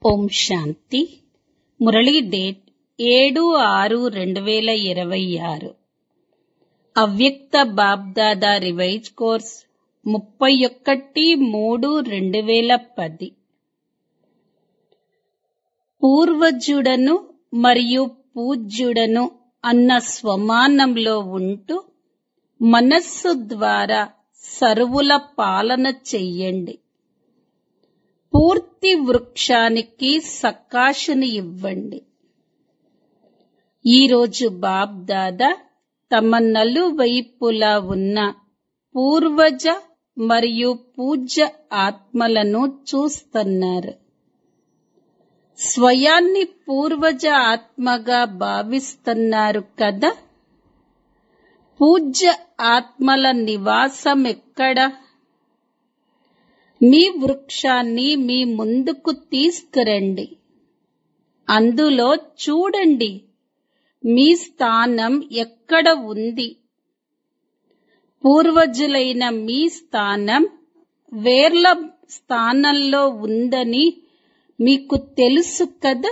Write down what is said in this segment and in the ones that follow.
ఓం శాంతి Murali date ఏడు ఆరు రెండు వేల ఇరవై ఆరు అవ్యక్త బాబ్దాదా రివైజ్ కోర్స్ ముప్పై ఒకటి మూడు రెండు వేల పది పూర్వజుడను మరియు పూజ్యుడను అన్న స్వమానంలో ఉంటూ మనస్సు ద్వారా సర్వుల పాలన చెయ్యండి పూర్తి వృక్షానికి సకాశని ఇవ్వండి ఈరోజు బాబ్ దాదా తమ నలువైపులా ఉన్న పూర్వజ మరియు పూజ్య ఆత్మలను చూస్తున్నారు స్వయాన్ని పూర్వజ ఆత్మగా భావిస్తున్నారు కదా పూజ్య ఆత్మల నివాసం ఎక్కడ మీ వృక్షాన్ని మీ ముందుకు తీసుకురండి అందులో చూడండి మీ స్థానం ఎక్కడ ఉంది పూర్వజులైన మీ స్థానం వేర్ల స్థానంలో ఉందని మీకు తెలుసు కదా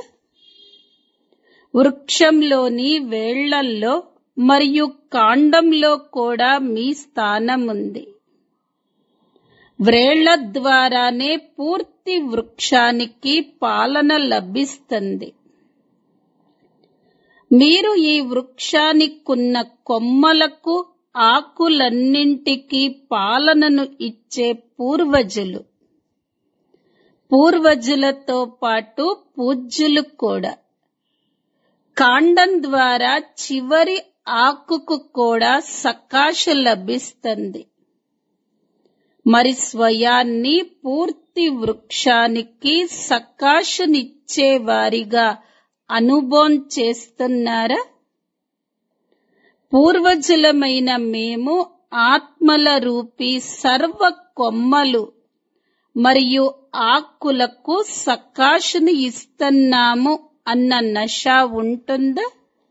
వృక్షంలోని వేళ్లల్లో మరియు కాండంలో కూడా మీ స్థానం ఉంది వ్రేళ్ల ద్వారానే పూర్తి వృక్షానికి పాలన లభిస్తుంది మీరు ఈ వృక్షానికున్న కొమ్మలకు ఆకులన్నింటికీ పాలనను ఇచ్చే పూర్వజులు పూర్వజులతో పాటు పూజ్యులు కూడా కాండం ద్వారా చివరి ఆకుకు కూడా సకాశ లభిస్తుంది మరి స్వయాన్ని పూర్తి వృక్షానికి సకాశనిచ్చేవారిగా అనుభవం చేస్తున్నారా పూర్వజులమైన మేము ఆత్మల రూపీ సర్వ కొమ్మలు మరియు ఆకులకు సకాశను ఇస్తున్నాము అన్న నష ఉంటుందా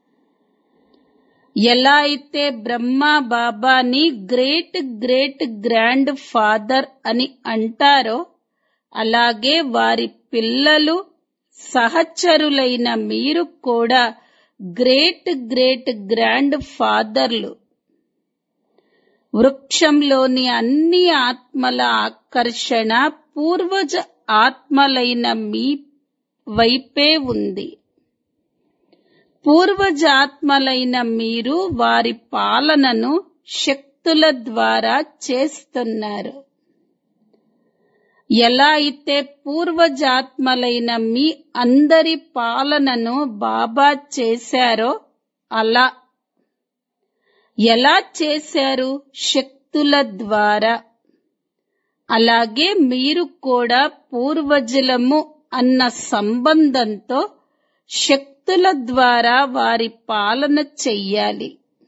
ఎలా అయితే బ్రహ్మ బాబాని గ్రేట్ గ్రేట్ గ్రాండ్ ఫాదర్ అని అంటారో అలాగే వారి పిల్లలు సహచరులైన మీరు కూడా గ్రేట్ గ్రేట్ గ్రాండ్ ఫాదర్లు వృక్షంలోని అన్ని ఆత్మల ఆకర్షణ పూర్వజ ఆత్మలైన మీ వైపే ఉంది పూర్వజాత్మలైన మీరు వారి పాలనను శక్తుల ద్వారా చేస్తున్నారు ఎలా అయితే పూర్వజాత్మలైన మీ అందరి పాలనను బాబా చేశారో అలా ఎలా చేశారు శక్తుల ద్వారా అలాగే మీరు కూడా పూర్వజులము అన్న సంబంధంతో శక్తుల ద్వారా వారి పాలన చెయ్యాలి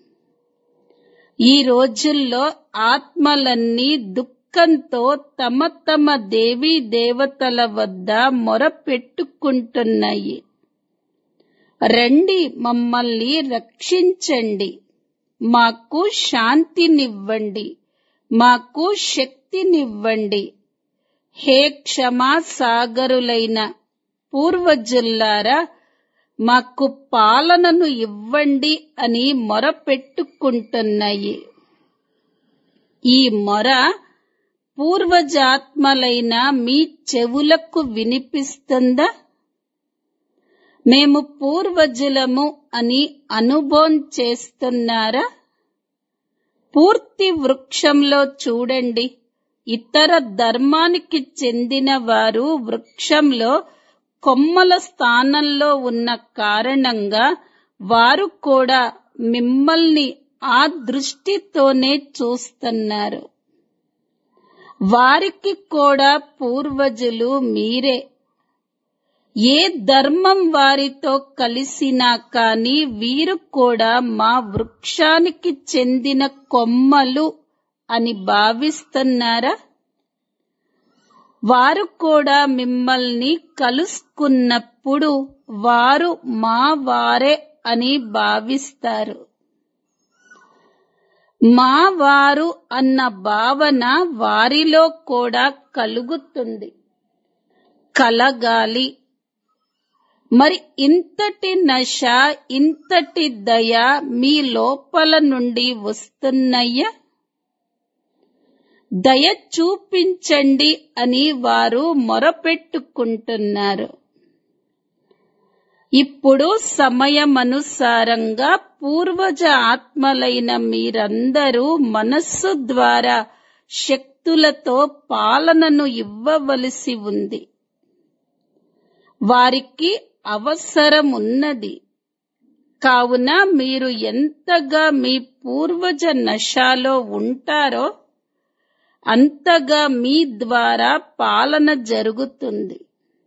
ఈ రోజుల్లో ఆత్మలన్నీ దుఃఖంతో తమ తమ దేవీ దేవతల వద్ద మొరపెట్టుకుంటున్నాయి రండి మమ్మల్ని రక్షించండి మాకు శాంతినివ్వండి మాకు శక్తినివ్వండి హే క్షమా సాగరులైన పూర్వజుల్లారా మాకు పాలనను ఇవ్వండి అని మొరపెట్టుకుంటున్నాయి ఈ మొర పూర్వజాత్మలైన మీ చెవులకు వినిపిస్తుందా మేము పూర్వజులము అని అనుభవం చేస్తున్నారా పూర్తి వృక్షంలో చూడండి ఇతర ధర్మానికి చెందిన వారు వృక్షంలో కొమ్మల స్థానంలో ఉన్న కారణంగా వారు కూడా మిమ్మల్ని ఆ దృష్టితోనే చూస్తున్నారు వారికి కూడా పూర్వజులు మీరే ఏ ధర్మం వారితో కలిసినా కాని వీరు కూడా మా వృక్షానికి చెందిన కొమ్మలు అని భావిస్తున్నారా వారు కూడా మిమ్మల్ని కలుసుకున్నప్పుడు వారు మా వారే అని భావిస్తారు మా వారు అన్న భావన వారిలో కూడా కలుగుతుంది కలగాలి మరి ఇంతటి నశ ఇంతటి దయ మీ లోపల నుండి వస్తున్నయ్యా దయ చూపించండి అని వారు మొరపెట్టుకుంటున్నారు ఇప్పుడు సమయమనుసారంగా పూర్వజ ఆత్మలైన మీరందరూ మనస్సు ద్వారా శక్తులతో పాలనను ఇవ్వవలసి ఉంది వారికి అవసరమున్నది కావున మీరు ఎంతగా మీ పూర్వజ నశాలో ఉంటారో అంతగా మీ ద్వారా పాలన జరుగుతుంది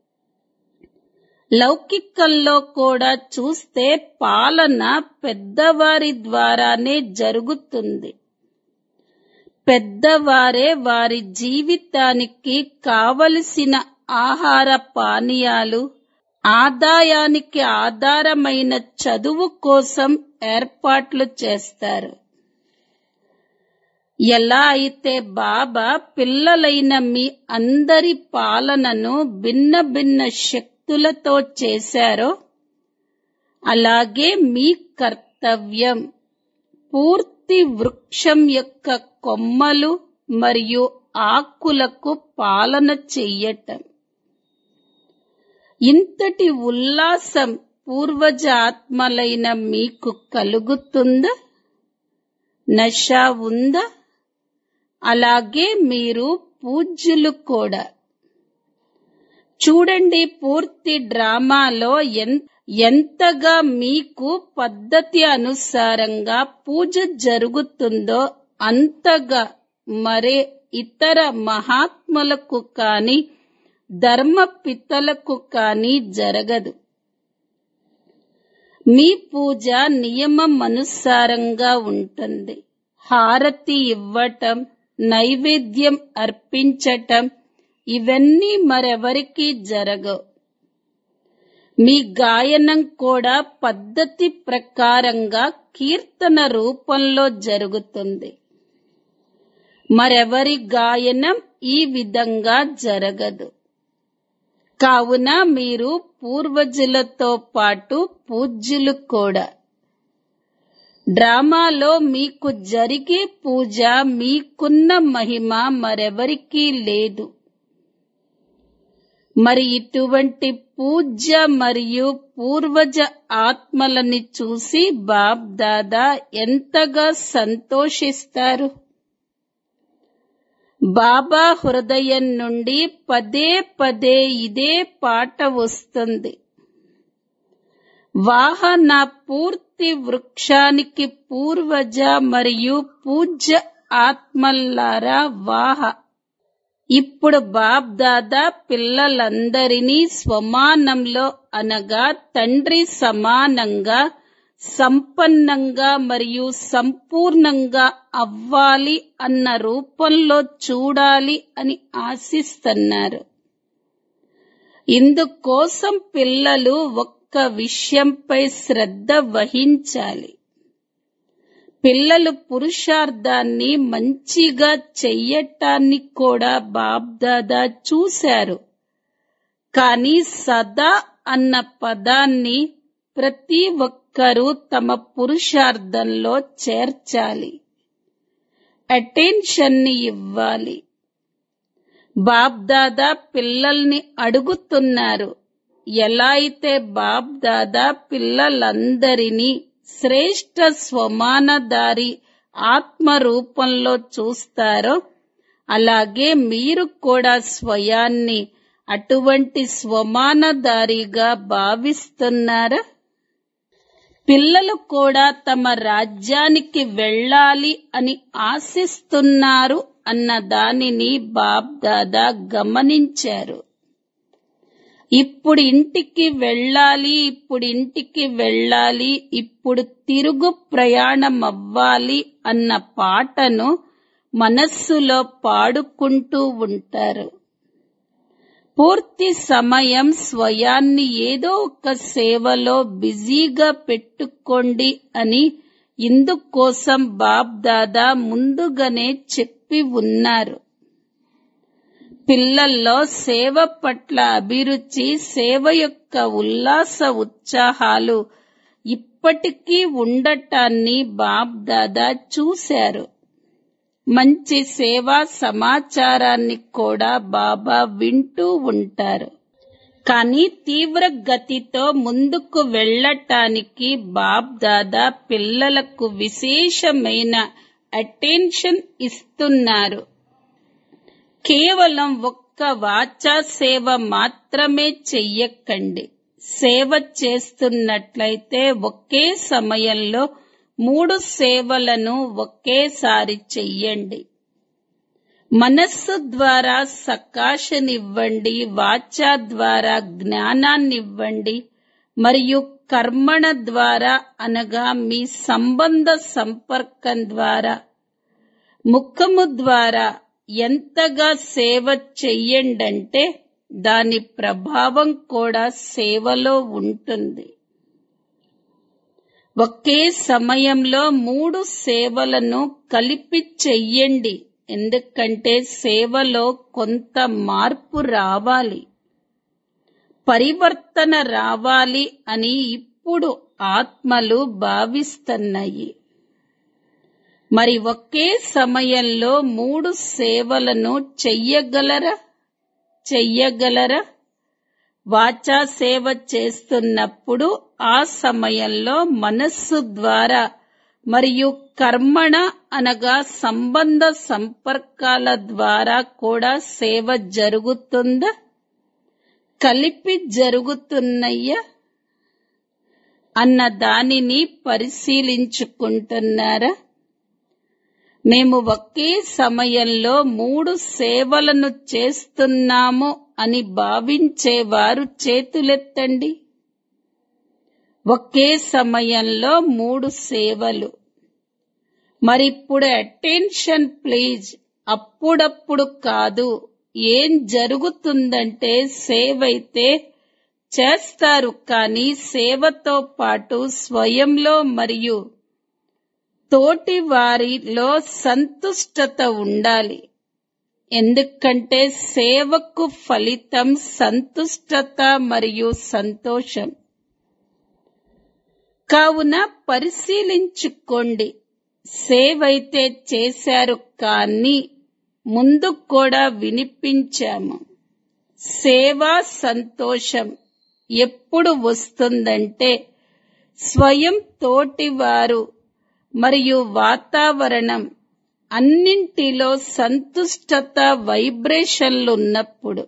లౌకికంలో కూడా చూస్తే పాలన పెద్దవారి ద్వారానే జరుగుతుంది పెద్దవారే వారి జీవితానికి కావలసిన ఆహార పానీయాలు ఆదాయానికి ఆధారమైన చదువు కోసం ఏర్పాట్లు చేస్తారు ఎలా అయితే బాబా పిల్లలైన మీ అందరి పాలనను భిన్న భిన్న శక్తులతో చేశారో అలాగే మీ కర్తవ్యం పూర్తి వృక్షం యొక్క కొమ్మలు మరియు ఆకులకు పాలన చెయ్యటం ఇంతటి ఉల్లాసం పూర్వజ ఆత్మలైన మీకు కలుగుతుందా నశ ఉందా అలాగే మీరు పూజ్యులు కూడా చూడండి పూర్తి డ్రామాలో ఎన్- ఎంతగా మీకు పద్ధతి అనుసారంగా పూజ జరుగుతుందో అంతగా మరే ఇతర మహాత్ములకు కాని ధర్మ పితలకు కాని జరగదు మీ పూజ నియమం అనుసారంగా ఉంటుంది హారతి ఇవ్వటం నైవేద్యం అర్పించటం ఇవన్నీ మరెవరికీ జరగవు మీ గాయనం కూడా పద్ధతి ప్రకారంగా కీర్తన రూపంలో జరుగుతుంది మరెవరి గాయనం ఈ విధంగా జరగదు కావున మీరు పూర్వజులతో పాటు పూజ్యులు కూడా డ్రామాలో మీకు జరిగే పూజ మీకున్న మహిమ మరెవరికీ లేదు మరి ఇటువంటి పూజ్య మరియు పూర్వజ ఆత్మలని చూసి బాబ్ దాదా ఎంతగా సంతోషిస్తారు బాబా హృదయం నుండి పదే పదే ఇదే పాట వస్తుంది వాహ నా పూర్తి వృక్షానికి పూర్వజ మరియు పూజ్య ఆత్మల్లారా వాహ ఇప్పుడు బాబ్ దాదా పిల్లలందరినీ స్వమానంలో అనగా తండ్రి సమానంగా సంపన్నంగా మరియు సంపూర్ణంగా అవ్వాలి అన్న రూపంలో చూడాలి అని ఆశిస్తున్నారు ఇందుకోసం పిల్లలు ఒక్క విషయంపై శ్రద్ధ వహించాలి పిల్లలు పురుషార్థాన్ని మంచిగా చెయ్యటాన్ని కూడా బాబ్దాదా చూశారు కానీ సదా అన్న పదాన్ని ప్రతి ఒక్కరూ తమ పురుషార్థంలో చేర్చాలి అటెన్షన్ ని ఇవ్వాలి బాబ్దాదా పిల్లల్ని అడుగుతున్నారు ఎలా అయితే బాబ్దాదా పిల్లలందరినీ శ్రేష్ట స్వమానదారి ఆత్మ రూపంలో చూస్తారో అలాగే మీరు కూడా స్వయాన్ని అటువంటి స్వమానదారిగా భావిస్తున్నారా పిల్లలు కూడా తమ రాజ్యానికి వెళ్ళాలి అని ఆశిస్తున్నారు అన్న దానిని బాబ్ దాదా గమనించారు ఇప్పుడు ఇంటికి వెళ్ళాలి ఇప్పుడు ఇంటికి వెళ్ళాలి ఇప్పుడు తిరుగు ప్రయాణం అవ్వాలి అన్న పాటను మనస్సులో పాడుకుంటూ ఉంటారు పూర్తి సమయం స్వయాన్ని ఏదో ఒక సేవలో బిజీగా పెట్టుకోండి అని ఇందుకోసం బాబ్ దాదా ముందుగానే చెప్పి ఉన్నారు పిల్లల్లో సేవ పట్ల అభిరుచి సేవ యొక్క ఉల్లాస ఉత్సాహాలు ఇప్పటికీ ఉండటాన్ని బాబ్ దాదా చూశారు మంచి సేవా సమాచారాన్ని కూడా బాబా వింటూ ఉంటారు కానీ తీవ్ర గతితో ముందుకు వెళ్ళటానికి బాబ్ దాదా పిల్లలకు విశేషమైన అటెన్షన్ ఇస్తున్నారు కేవలం ఒక్క వాచా సేవ మాత్రమే చెయ్యకండి సేవ చేస్తున్నట్లయితే ఒకే సమయంలో మూడు సేవలను ఒకేసారి చెయ్యండి మనస్సు ద్వారా సకాశనివ్వండి వాచా ద్వారా జ్ఞానాన్నివ్వండి మరియు కర్మణ ద్వారా అనగా మీ సంబంధ సంపర్కం ద్వారా ముఖము ద్వారా ఎంతగా సేవ చెయ్యండంటే దాని ప్రభావం కూడా సేవలో ఉంటుంది ఒకే సమయంలో మూడు సేవలను కలిపి చెయ్యండి ఎందుకంటే సేవలో కొంత మార్పు రావాలి పరివర్తన రావాలి అని ఇప్పుడు ఆత్మలు భావిస్తున్నాయి మరి ఒకే సమయంలో మూడు సేవలను చెయ్యగలరా చెయ్యగలరా వాచా సేవ చేస్తున్నప్పుడు ఆ సమయంలో మనస్సు ద్వారా మరియు కర్మణ అనగా సంబంధ సంపర్కాల ద్వారా కూడా సేవ జరుగుతుందా కలిపి జరుగుతున్నయ్యా అన్న దానిని పరిశీలించుకుంటున్నారా మేము ఒకే సమయంలో మూడు సేవలను చేస్తున్నాము అని భావించేవారు చేతులెత్తండి ఒకే సమయంలో మూడు సేవలు మరిప్పుడు అటెన్షన్ ప్లీజ్ అప్పుడప్పుడు కాదు ఏం జరుగుతుందంటే సేవైతే చేస్తారు కానీ సేవతో పాటు స్వయంలో మరియు తోటి వారిలో సంతుష్టత ఉండాలి ఎందుకంటే సేవకు ఫలితం సంతుష్టత మరియు సంతోషం కావున పరిశీలించుకోండి సేవైతే చేశారు కానీ ముందు కూడా వినిపించాము సేవా సంతోషం ఎప్పుడు వస్తుందంటే స్వయం తోటివారు మరియు వాతావరణం అన్నింటిలో సంతుష్టత వైబ్రేషన్లు ఉన్నప్పుడు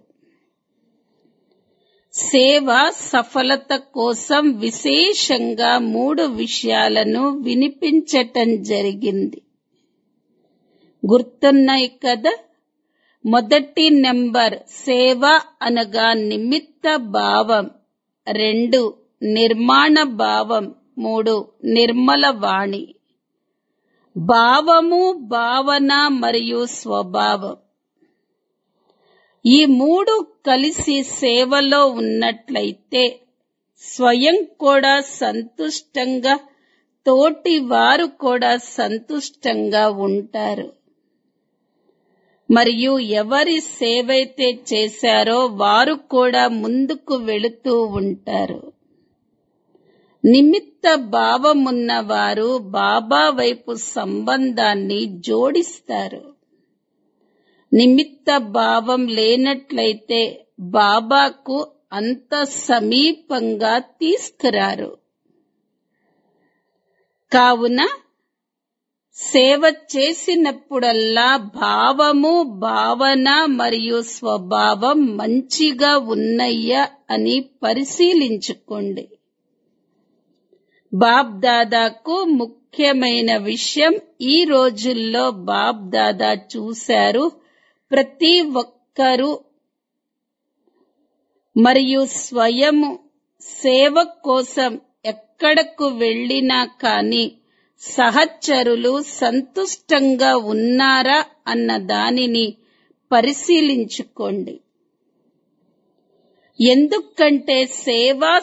సేవ సఫలత కోసం విశేషంగా మూడు విషయాలను వినిపించటం జరిగింది గుర్తున్నాయి కదా మొదటి నెంబర్ సేవ అనగా నిమిత్త భావం రెండు నిర్మాణ భావం మూడు నిర్మల వాణి భావము భావన మరియు స్వభావం ఈ మూడు కలిసి సేవలో ఉన్నట్లయితే స్వయం కూడా సంతుష్టంగా తోటి వారు కూడా సంతుష్టంగా ఉంటారు మరియు ఎవరి సేవైతే చేశారో వారు కూడా ముందుకు వెళుతూ ఉంటారు నిమిత్త భావమున్న వారు బాబా వైపు సంబంధాన్ని జోడిస్తారు నిమిత్త భావం లేనట్లయితే బాబాకు అంత సమీపంగా తీసుకురారు కావున సేవ చేసినప్పుడల్లా భావము భావన మరియు స్వభావం మంచిగా ఉన్నయ్యా అని పరిశీలించుకోండి బాబ్ దాదాకు ముఖ్యమైన విషయం ఈ రోజుల్లో బాబ్ దాదా చూశారు ప్రతి ఒక్కరూ మరియు స్వయము సేవ కోసం ఎక్కడకు వెళ్ళినా కానీ సహచరులు సంతుష్టంగా ఉన్నారా అన్న దానిని పరిశీలించుకోండి ఎందుకంటే సేవా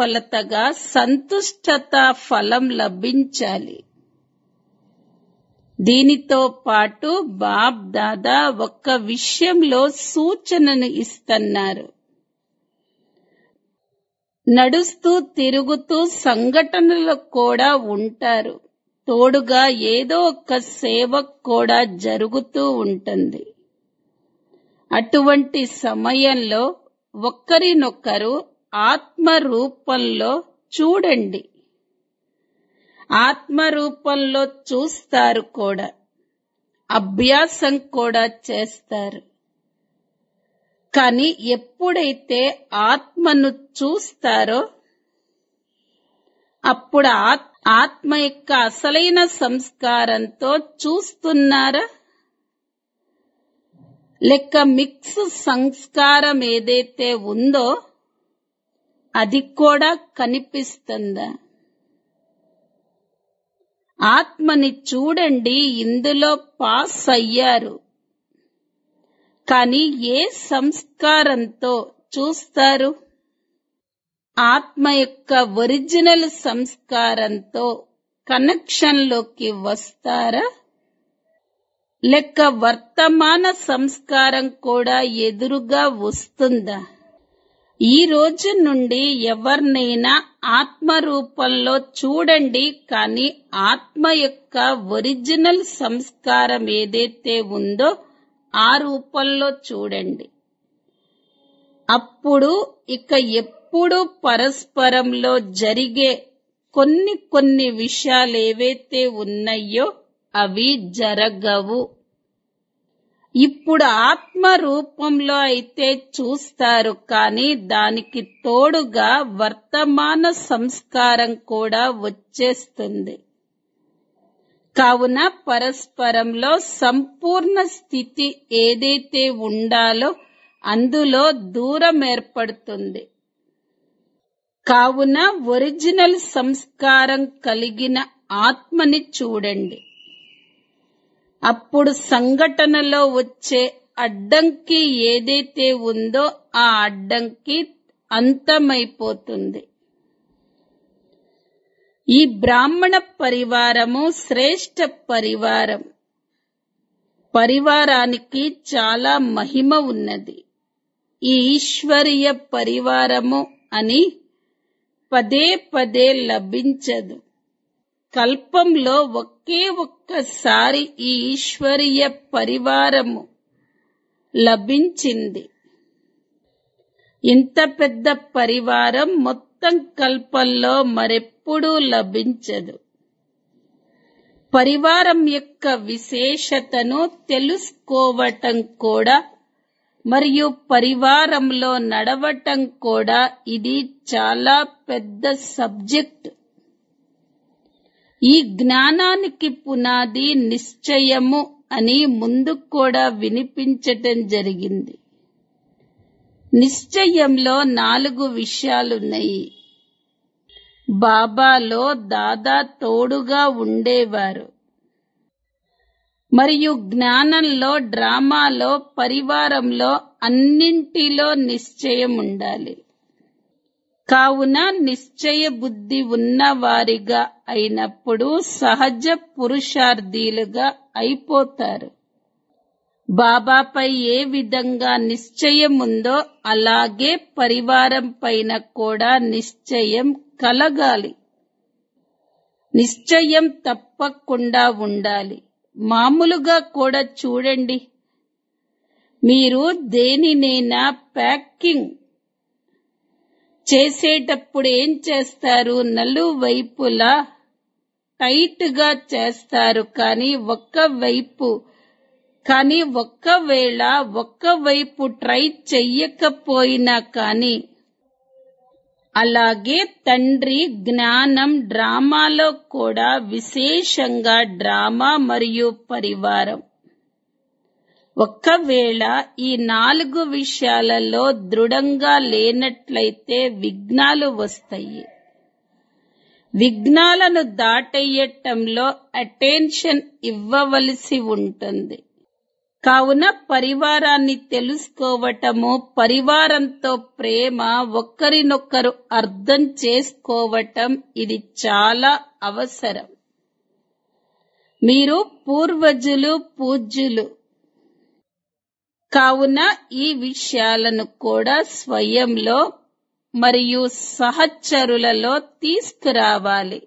సఫలతగా సంతుష్టత ఫలం లభించాలి దీనితో పాటు బాబ్ దాదా ఒక్క విషయంలో సూచనను ఇస్తున్నారు నడుస్తూ తిరుగుతూ సంఘటనలు కూడా ఉంటారు తోడుగా ఏదో ఒక సేవ కూడా జరుగుతూ ఉంటుంది అటువంటి సమయంలో ఒక్కరినొక్కరు ఆత్మ రూపంలో చూడండి ఆత్మ రూపంలో చూస్తారు కూడా అభ్యాసం కూడా చేస్తారు కానీ ఎప్పుడైతే ఆత్మను చూస్తారో అప్పుడు ఆత్మ యొక్క అసలైన సంస్కారంతో చూస్తున్నారా లెక్క మిక్స్ సంస్కారం ఏదైతే ఉందో అది కూడా కనిపిస్తుందా ఆత్మని చూడండి ఇందులో పాస్ అయ్యారు కానీ ఏ సంస్కారంతో చూస్తారు ఆత్మ యొక్క ఒరిజినల్ సంస్కారంతో కనెక్షన్లోకి వస్తారా లెక్క వర్తమాన సంస్కారం కూడా ఎదురుగా వస్తుందా ఈ రోజు నుండి ఎవరినైనా ఆత్మ రూపంలో చూడండి కానీ ఆత్మ యొక్క ఒరిజినల్ సంస్కారం ఏదైతే ఉందో ఆ రూపంలో చూడండి అప్పుడు ఇక ఎప్పుడు పరస్పరంలో జరిగే కొన్ని కొన్ని విషయాలు ఏవైతే ఉన్నాయో అవి జరగవు ఇప్పుడు ఆత్మ రూపంలో అయితే చూస్తారు కానీ దానికి తోడుగా వర్తమాన సంస్కారం కూడా వచ్చేస్తుంది కావున పరస్పరంలో సంపూర్ణ స్థితి ఏదైతే ఉండాలో అందులో దూరం ఏర్పడుతుంది కావున ఒరిజినల్ సంస్కారం కలిగిన ఆత్మని చూడండి అప్పుడు సంఘటనలో వచ్చే అడ్డంకి ఏదైతే ఉందో ఆ అడ్డంకి అంతమైపోతుంది ఈ బ్రాహ్మణ పరివారము శ్రేష్ఠ పరివారం పరివారానికి చాలా మహిమ ఉన్నది ఈ ఈశ్వరీయ పరివారము అని పదే పదే లభించదు కల్పంలో ఒకే ఒక్కసారి ఈ ఈశ్వరీయ పరివారము లభించింది ఇంత పెద్ద పరివారం మొత్తం కల్పంలో మరెప్పుడూ లభించదు పరివారం యొక్క విశేషతను తెలుసుకోవటం కూడా మరియు పరివారంలో నడవటం కూడా ఇది చాలా పెద్ద సబ్జెక్ట్ ఈ జ్ఞానానికి పునాది నిశ్చయము అని ముందు కూడా వినిపించటం జరిగింది నిశ్చయంలో నాలుగు విషయాలున్నాయి బాబాలో దాదా తోడుగా ఉండేవారు మరియు జ్ఞానంలో డ్రామాలో పరివారంలో అన్నింటిలో నిశ్చయం ఉండాలి కావున నిశ్చయ బుద్ధి ఉన్నవారిగా అయినప్పుడు సహజ పురుషార్థీలుగా అయిపోతారు బాబాపై ఏ విధంగా నిశ్చయం ఉందో అలాగే పరివారం పైన కూడా నిశ్చయం కలగాలి నిశ్చయం తప్పకుండా ఉండాలి మామూలుగా కూడా చూడండి మీరు దేనినైనా ప్యాకింగ్ చేసేటప్పుడు ఏం చేస్తారు నలువైపులా టైట్ గా చేస్తారు కానీ ఒక్క వైపు కానీ ఒక్కవేళ ఒక్క వైపు ట్రై చెయ్యకపోయినా కానీ అలాగే తండ్రి జ్ఞానం డ్రామాలో కూడా విశేషంగా డ్రామా మరియు పరివారం ఒక్కవేళ ఈ నాలుగు విషయాలలో దృఢంగా లేనట్లయితే విఘ్నాలు వస్తాయి విఘ్నాలను దాటేయటంలో అటెన్షన్ ఇవ్వవలసి ఉంటుంది కావున పరివారాన్ని తెలుసుకోవటము పరివారంతో ప్రేమ ఒకరినొకరు అర్థం చేసుకోవటం ఇది చాలా అవసరం మీరు పూర్వజులు పూజ్యులు కావున ఈ విషయాలను కూడా స్వయంలో మరియు సహచరులలో తీసుకురావాలి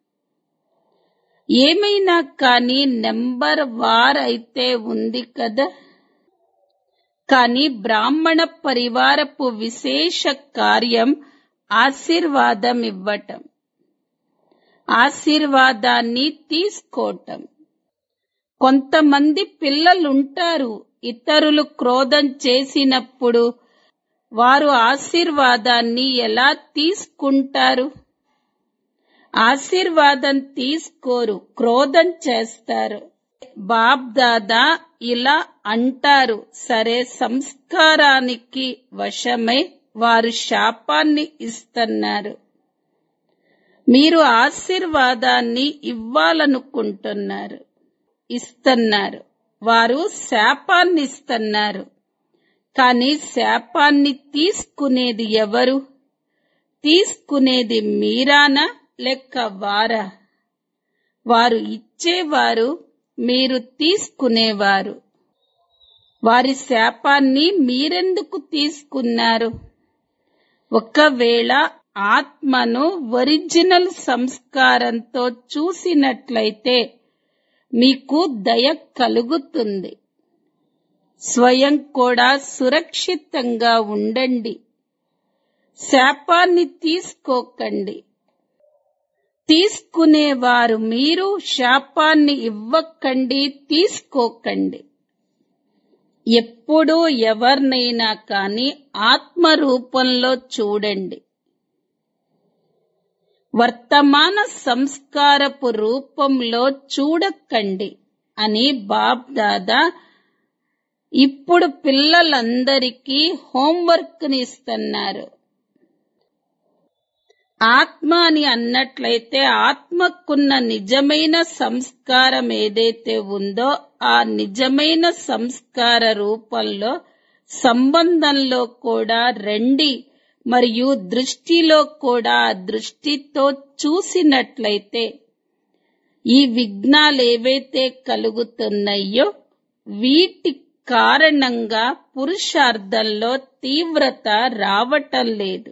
ఏమైనా కానీ నెంబర్ వార్ అయితే ఉంది కదా కానీ బ్రాహ్మణ పరివారపు విశేష కార్యం ఆశీర్వాదం ఇవ్వటం ఆశీర్వాదాన్ని తీసుకోవటం కొంతమంది పిల్లలుంటారు ఇతరులు క్రోధం చేసినప్పుడు వారు ఆశీర్వాదాన్ని ఎలా తీసుకుంటారు ఆశీర్వాదం తీసుకోరు క్రోధం చేస్తారు బాప్ దాదా ఇలా అంటారు సరే సంస్కారానికి వశమై వారు శాపాన్ని ఇస్తున్నారు మీరు ఆశీర్వాదాన్ని ఇవ్వాలనుకుంటున్నారు ఇస్తున్నారు వారు శాపాన్ని ఇస్తున్నారు కానీ శాపాన్ని తీసుకునేది ఎవరు తీసుకునేది మీరానా లెక్క వారా వారు ఇచ్చేవారు మీరు తీసుకునేవారు వారి శాపాన్ని మీరెందుకు తీసుకున్నారు ఒకవేళ ఆత్మను ఒరిజినల్ సంస్కారంతో చూసినట్లయితే మీకు దయ కలుగుతుంది స్వయం కూడా సురక్షితంగా ఉండండి శాపాన్ని తీసుకోకండి తీసుకునేవారు మీరు శాపాన్ని ఇవ్వకండి తీసుకోకండి ఎప్పుడూ ఎవరినైనా కానీ ఆత్మ రూపంలో చూడండి వర్తమాన సంస్కారపు రూపంలో చూడకండి అని బాబ్ దాదా ఇప్పుడు పిల్లలందరికీ హోంవర్క్ ని ఇస్తున్నారు ఆత్మ అని అన్నట్లయితే ఆత్మకున్న నిజమైన సంస్కారం ఏదైతే ఉందో ఆ నిజమైన సంస్కార రూపంలో సంబంధంలో కూడా రండి మరియు దృష్టిలో కూడా ఆ దృష్టితో చూసినట్లయితే ఈ విఘ్నాలు ఏవైతే కలుగుతున్నాయో వీటి కారణంగా పురుషార్థంలో తీవ్రత రావటం లేదు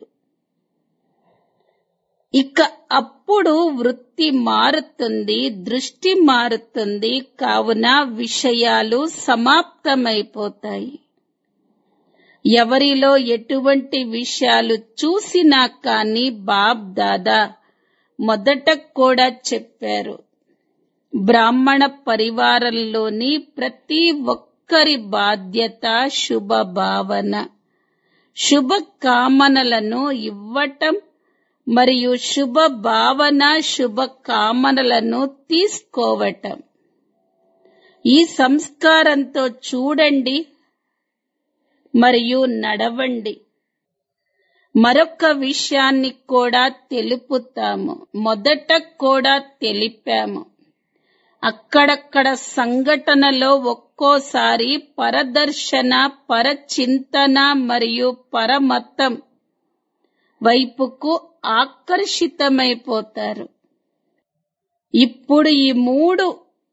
ఇక అప్పుడు వృత్తి మారుతుంది దృష్టి మారుతుంది కావున విషయాలు సమాప్తమైపోతాయి ఎవరిలో ఎటువంటి విషయాలు చూసినా కానీ బాబ్ దాదా మొదట కూడా చెప్పారు బ్రాహ్మణ పరివారంలోని ప్రతి ఒక్కరి బాధ్యత శుభ భావన శుభ కామనలను ఇవ్వటం మరియు శుభ భావన శుభ కామనలను తీసుకోవటం ఈ సంస్కారంతో చూడండి మరియు నడవండి మరొక విషయాన్ని కూడా తెలుపుతాము మొదట కూడా తెలిపాము అక్కడక్కడ సంఘటనలో ఒక్కోసారి పరదర్శన పరచింతన మరియు పరమతం వైపుకు ఆకర్షితమైపోతారు ఇప్పుడు ఈ మూడు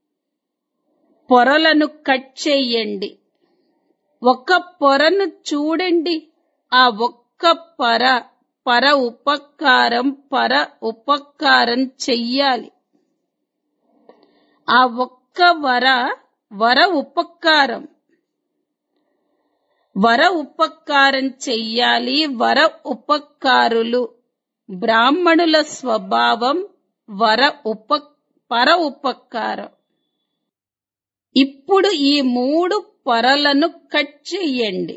పొరలను కట్ చెయ్యండి ఒక పొరను చూడండి ఆ ఒక్క పర పర ఉపకారం పర ఉపకారం చెయ్యాలి ఆ ఒక్క వర వర ఉపకారం వర ఉపకారం చెయ్యాలి వర ఉపకారులు బ్రాహ్మణుల స్వభావం వర ఉప పర ఉపకారం ఇప్పుడు ఈ మూడు పొరలను కట్ చెయ్యండి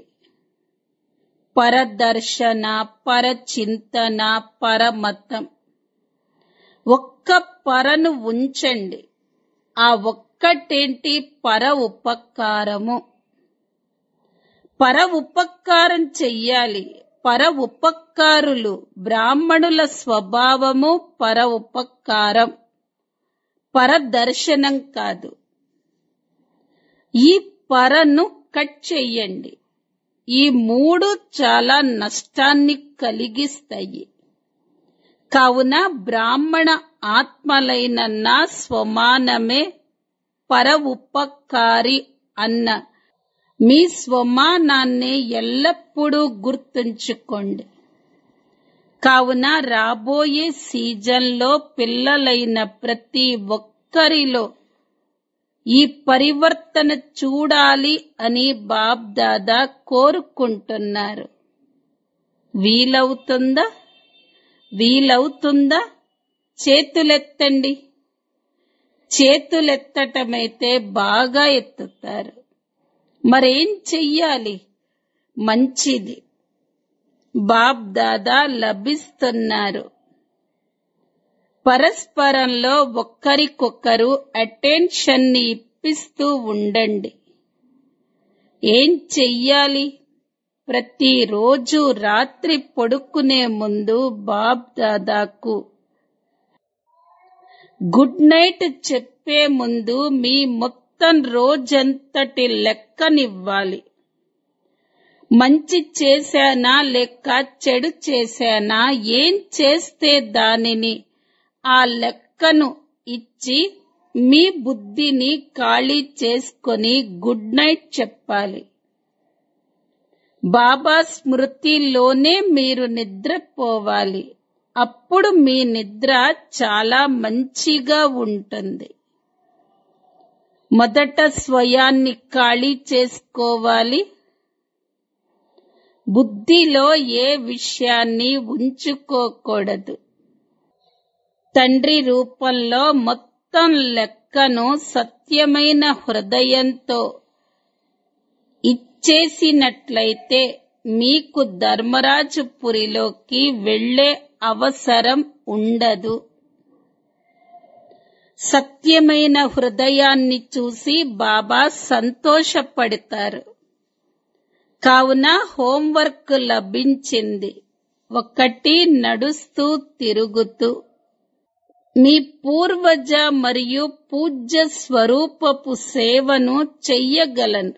పరదర్శన పరచింతన పరమతం ఒక్క పరను ఉంచండి ఆ ఒక్కటేంటి పర ఉపకారము పర ఉపకారం చెయ్యాలి పర ఉపకారులు బ్రాహ్మణుల స్వభావము పర ఉపకారం పరదర్శనం కాదు ఈ పరను కట్ చెయ్యండి ఈ మూడు చాలా నష్టాన్ని కలిగిస్తాయి కావున బ్రాహ్మణ ఆత్మలైన నా స్వమానమే పర ఉపకారి అన్న మీ స్వమానాన్ని ఎల్లప్పుడూ గుర్తుంచుకోండి కావున రాబోయే సీజన్లో పిల్లలైన ప్రతి ఒక్కరిలో ఈ పరివర్తన చూడాలి అని బాబ్ దాదా కోరుకుంటున్నారు వీలవుతుందా వీలవుతుందా చేతులెత్తండి చేతులెత్తటమైతే బాగా ఎత్తుతారు మరేం చెయ్యాలి మంచిది బాబ్ దాదా లభిస్తున్నారు పరస్పరంలో ఒక్కరికొకరు అటెన్షన్ ని ఇప్పిస్తూ ఉండండి ఏం చెయ్యాలి ప్రతిరోజు రాత్రి పడుకునే ముందు బాబ్ దాదాకు గుడ్ నైట్ చెప్పే ముందు మీ మొత్తం రోజంతటి లెక్కనివ్వాలి మంచి చేశానా లేక చెడు చేశానా ఏం చేస్తే దానిని ఆ లెక్కను ఇచ్చి మీ బుద్ధిని ఖాళీ చేసుకొని గుడ్ నైట్ చెప్పాలి బాబా స్మృతిలోనే మీరు నిద్రపోవాలి అప్పుడు మీ నిద్ర చాలా మంచిగా ఉంటుంది మొదట స్వయాన్ని ఖాళీ చేసుకోవాలి బుద్ధిలో ఏ విషయాన్ని ఉంచుకోకూడదు తండ్రి రూపంలో మొత్తం లెక్కను సత్యమైన హృదయంతో ఇచ్చేసినట్లయితే మీకు ధర్మరాజపురిలోకి వెళ్లే అవసరం ఉండదు సత్యమైన హృదయాన్ని చూసి బాబా సంతోషపడతారు కావున హోంవర్క్ లభించింది ఒకటి నడుస్తూ తిరుగుతూ మీ పూర్వజ మరియు పూజ్య స్వరూపపు సేవను చెయ్యగలను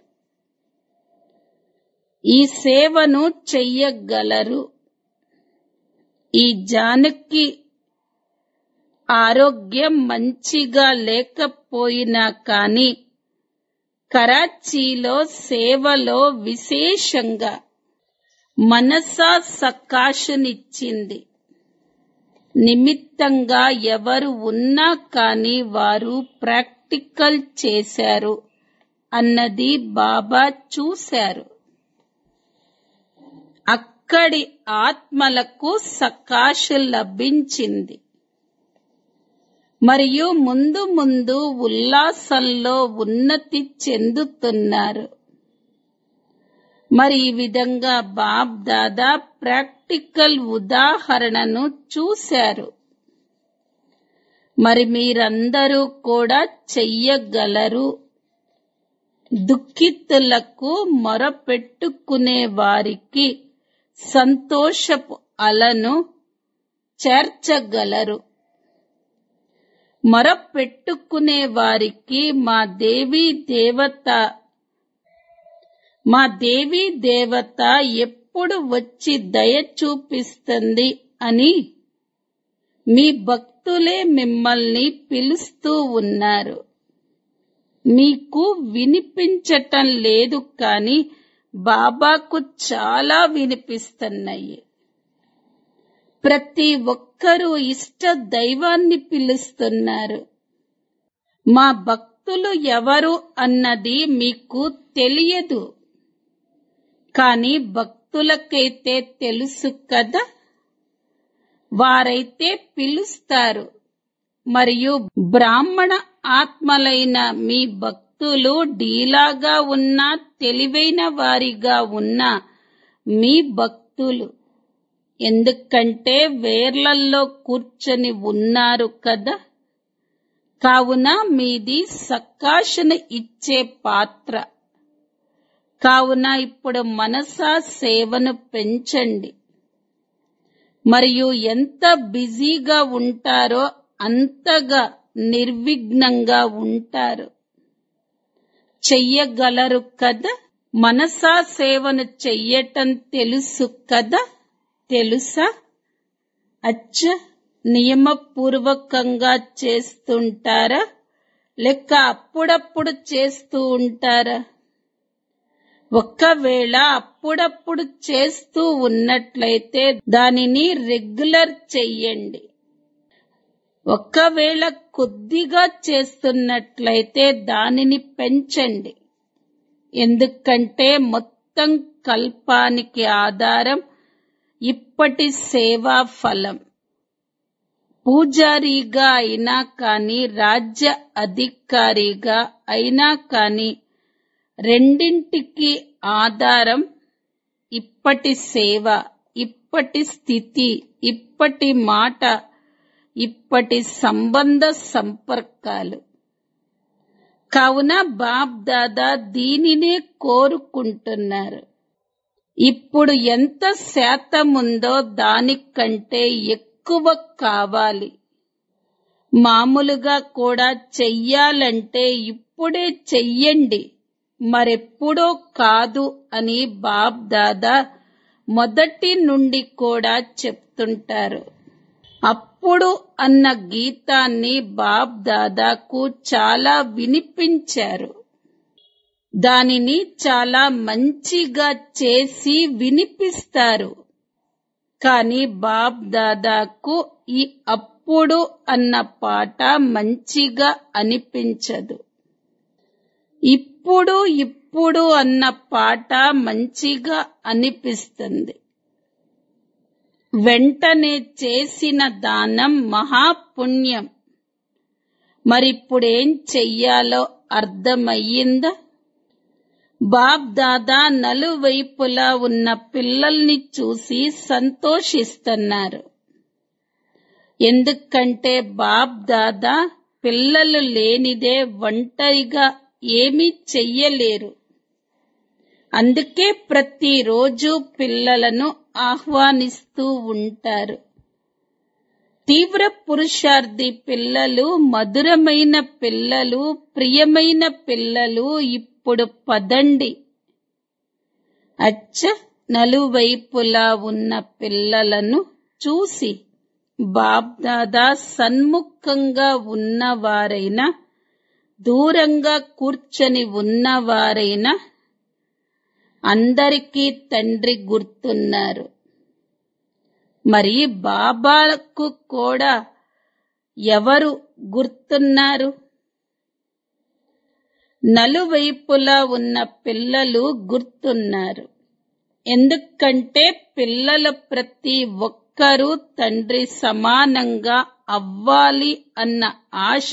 ఈ సేవను చెయ్యగలరు ఈ జానకి ఆరోగ్యం మంచిగా లేకపోయినా కాని కరాచీలో సేవలో విశేషంగా మనసా సకాశనిచ్చింది నిమిత్తంగా ఎవరు ఉన్నా కాని వారు ప్రాక్టికల్ చేశారు అన్నది బాబా చూశారు అక్కడి ఆత్మలకు సకాశ లభించింది మరియు ముందు ముందు ఉల్లాసంలో ఉన్నతి చెందుతున్నారు మరి ఈ విధంగా బాబ్ దాదా ప్రాక్టికల్ ఉదాహరణను చూశారు మరి మీరందరూ కూడా చెయ్యగలరు దుఃఖితులకు మొరపెట్టుకునే వారికి సంతోషపు అలను చేర్చగలరు మొరపెట్టుకునే వారికి మా దేవీ దేవత మా దేవీ దేవత ఎప్పుడు వచ్చి దయ చూపిస్తుంది అని మీ భక్తులే మిమ్మల్ని పిలుస్తూ ఉన్నారు మీకు వినిపించటం లేదు కానీ బాబాకు చాలా వినిపిస్తున్నాయి ప్రతి ఒక్కరూ ఇష్ట దైవాన్ని పిలుస్తున్నారు మా భక్తులు ఎవరు అన్నది మీకు తెలియదు కానీ భక్తులకైతే తెలుసు కదా వారైతే పిలుస్తారు మరియు బ్రాహ్మణ ఆత్మలైన మీ భక్తులు డీలాగా ఉన్నా తెలివైన వారిగా ఉన్నా మీ భక్తులు ఎందుకంటే వేర్లల్లో కూర్చొని ఉన్నారు కదా కావున మీది సకాశన ఇచ్చే పాత్ర కావున ఇప్పుడు మనసా సేవను పెంచండి మరియు ఎంత బిజీగా ఉంటారో అంతగా నిర్విఘ్నంగా ఉంటారు చెయ్యగలరు కదా మనసా సేవను చెయ్యటం తెలుసు కదా తెలుసా అచ్చ నియమపూర్వకంగా చేస్తుంటారా లెక్క అప్పుడప్పుడు చేస్తూ ఉంటారా ఒక్కవేళ అప్పుడప్పుడు చేస్తూ ఉన్నట్లయితే దానిని రెగ్యులర్ చెయ్యండి ఒక్కవేళ కొద్దిగా చేస్తున్నట్లయితే దానిని పెంచండి ఎందుకంటే మొత్తం కల్పానికి ఆధారం ఇప్పటి సేవా ఫలం పూజారిగా అయినా కానీ రాజ్య అధికారిగా అయినా కానీ రెండింటికి ఆధారం ఇప్పటి సేవ ఇప్పటి స్థితి ఇప్పటి మాట ఇప్పటి సంబంధ సంపర్కాలు కావున బాప్ దాదా దీనినే కోరుకుంటున్నారు ఇప్పుడు ఎంత శాతం ఉందో దానికంటే ఎక్కువ కావాలి మామూలుగా కూడా చెయ్యాలంటే ఇప్పుడే చెయ్యండి మరెప్పుడో కాదు అని బాబ్ దాదా మొదటి నుండి కూడా చెప్తుంటారు అప్పుడు అన్న గీతాన్ని బాబ్ దాదాకు చాలా వినిపించారు దానిని చాలా మంచిగా చేసి వినిపిస్తారు కాని బాబ్ దాదాకు ఈ అప్పుడు అన్న పాట మంచిగా అనిపించదు ఇప్పుడు ఇప్పుడు అన్న పాట మంచిగా అనిపిస్తుంది వెంటనే చేసిన దానం మహాపుణ్యం మరిప్పుడేం చెయ్యాలో అర్థమయ్యిందా బాబ్ దాదా నలువైపులా ఉన్న పిల్లల్ని చూసి సంతోషిస్తున్నారు ఎందుకంటే బాబ్ దాదా పిల్లలు లేనిదే ఒంటరిగా ఏమీ చెయ్యలేరు అందుకే ప్రతిరోజు పిల్లలను ఆహ్వానిస్తూ ఉంటారు తీవ్ర పురుషార్థి పిల్లలు మధురమైన పిల్లలు ప్రియమైన పిల్లలు ఇప్పుడు పదండి అచ్చ నలువైపులా ఉన్న పిల్లలను చూసి బాబ్దాదా సన్ముఖంగా ఉన్నవారైనా దూరంగా కూర్చొని ఉన్నవారైనా అందరికీ తండ్రి గుర్తున్నారు మరి బాబాకు కూడా ఎవరు గుర్తున్నారు నలువైపులా ఉన్న పిల్లలు గుర్తున్నారు ఎందుకంటే పిల్లల ప్రతి ఒక్కరూ తండ్రి సమానంగా అవ్వాలి అన్న ఆశ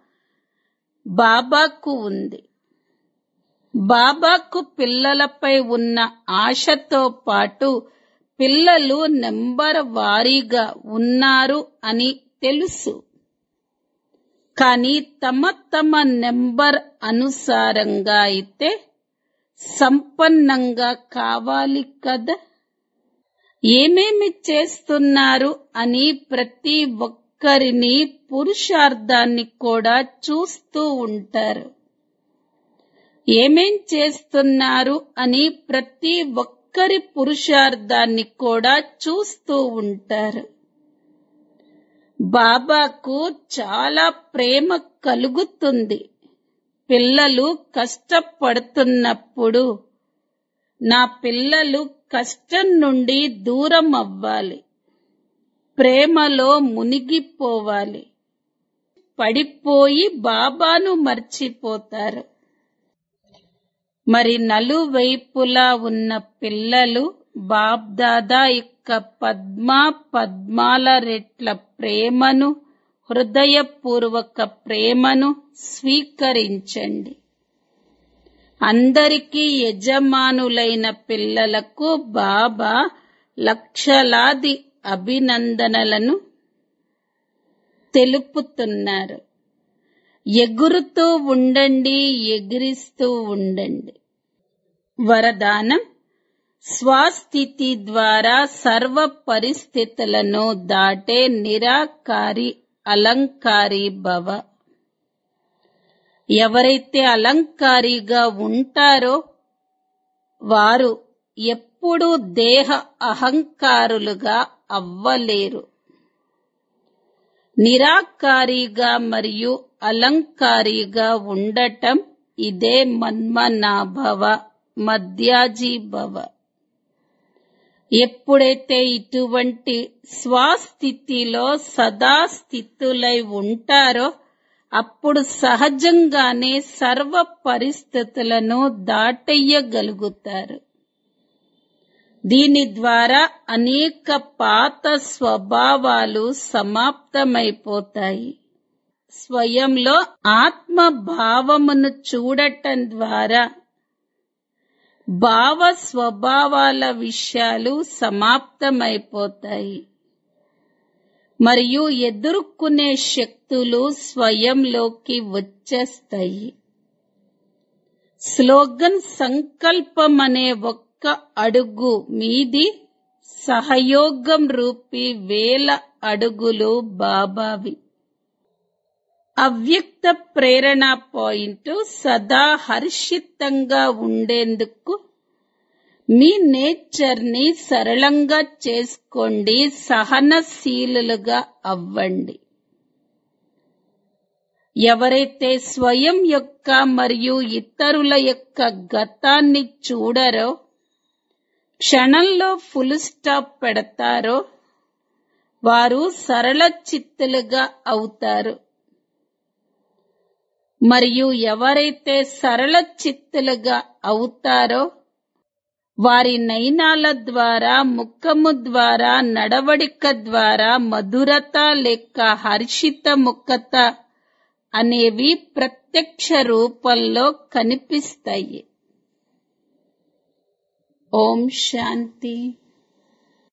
బాబాకు ఉంది బాబాకు పిల్లలపై ఉన్న ఆశతో పాటు పిల్లలు నెంబర్ వారీగా ఉన్నారు అని తెలుసు కానీ తమ తమ నెంబర్ అనుసారంగా అయితే సంపన్నంగా కావాలి కదా ఏమేమి చేస్తున్నారు అని ప్రతి ఒక్కరిని పురుషార్థాన్ని కూడా చూస్తూ ఉంటారు ఏమేం చేస్తున్నారు అని ప్రతి ఒక్కరి పురుషార్థాన్ని కూడా చూస్తూ ఉంటారు బాబాకు చాలా ప్రేమ కలుగుతుంది పిల్లలు కష్టపడుతున్నప్పుడు నా పిల్లలు కష్టం నుండి దూరం అవ్వాలి ప్రేమలో మునిగిపోవాలి పడిపోయి బాబాను మర్చిపోతారు మరి నలువైపులా ఉన్న పిల్లలు బాబ్దాదా యొక్క పద్మా పద్మాల రెట్ల ప్రేమను హృదయపూర్వక ప్రేమను స్వీకరించండి అందరికీ యజమానులైన పిల్లలకు బాబా లక్షలాది అభినందనలను తెలుపుతున్నారు ఎగురుతూ ఉండండి ఎగిరిస్తూ ఉండండి వరదానం స్వస్థితి ద్వారా సర్వ పరిస్థితులను దాటే నిరాకారి అలంకారి భవ ఎవరైతే అలంకారిగా ఉంటారో వారు ఎప్పుడూ దేహ అహంకారులుగా అవ్వలేరు నిరాకారిగా మరియు అలంకారిగా ఉండటం ఇదే మన్మనాభవ మధ్యాజీ భవ ఎప్పుడైతే ఇటువంటి స్వస్థితిలో సదా స్థితులై ఉంటారో అప్పుడు సహజంగానే సర్వ పరిస్థితులను దాటెయ్యగలుగుతారు దీని ద్వారా అనేక పాత స్వభావాలు సమాప్తమైపోతాయి స్వయంలో ఆత్మ భావమును చూడటం ద్వారా భావ స్వభావాల విషయాలు సమాప్తమైపోతాయి మరియు ఎదుర్కొనే శక్తులు స్వయంలోకి వచ్చేస్తాయి స్లోగన్ సంకల్పం అనే ఒక్క అడుగు మీది సహయోగం రూపీ వేల అడుగులు బాబావి అవ్యక్త ప్రేరణ పాయింట్ సదా హర్షితంగా ఉండేందుకు మీ నేచర్ ని సరళంగా చేసుకోండి సహనశీలుగా అవ్వండి ఎవరైతే స్వయం యొక్క మరియు ఇతరుల యొక్క గతాన్ని చూడరో క్షణంలో ఫుల్ స్టాప్ పెడతారో వారు సరళ చిత్తులుగా అవుతారు మరియు ఎవరైతే సరళ చిత్తులుగా అవుతారో వారి నయనాల ద్వారా ముఖము ద్వారా నడవడిక ద్వారా మధురత లేక హర్షిత ముఖత అనేవి ప్రత్యక్ష రూపంలో కనిపిస్తాయి ఓం శాంతి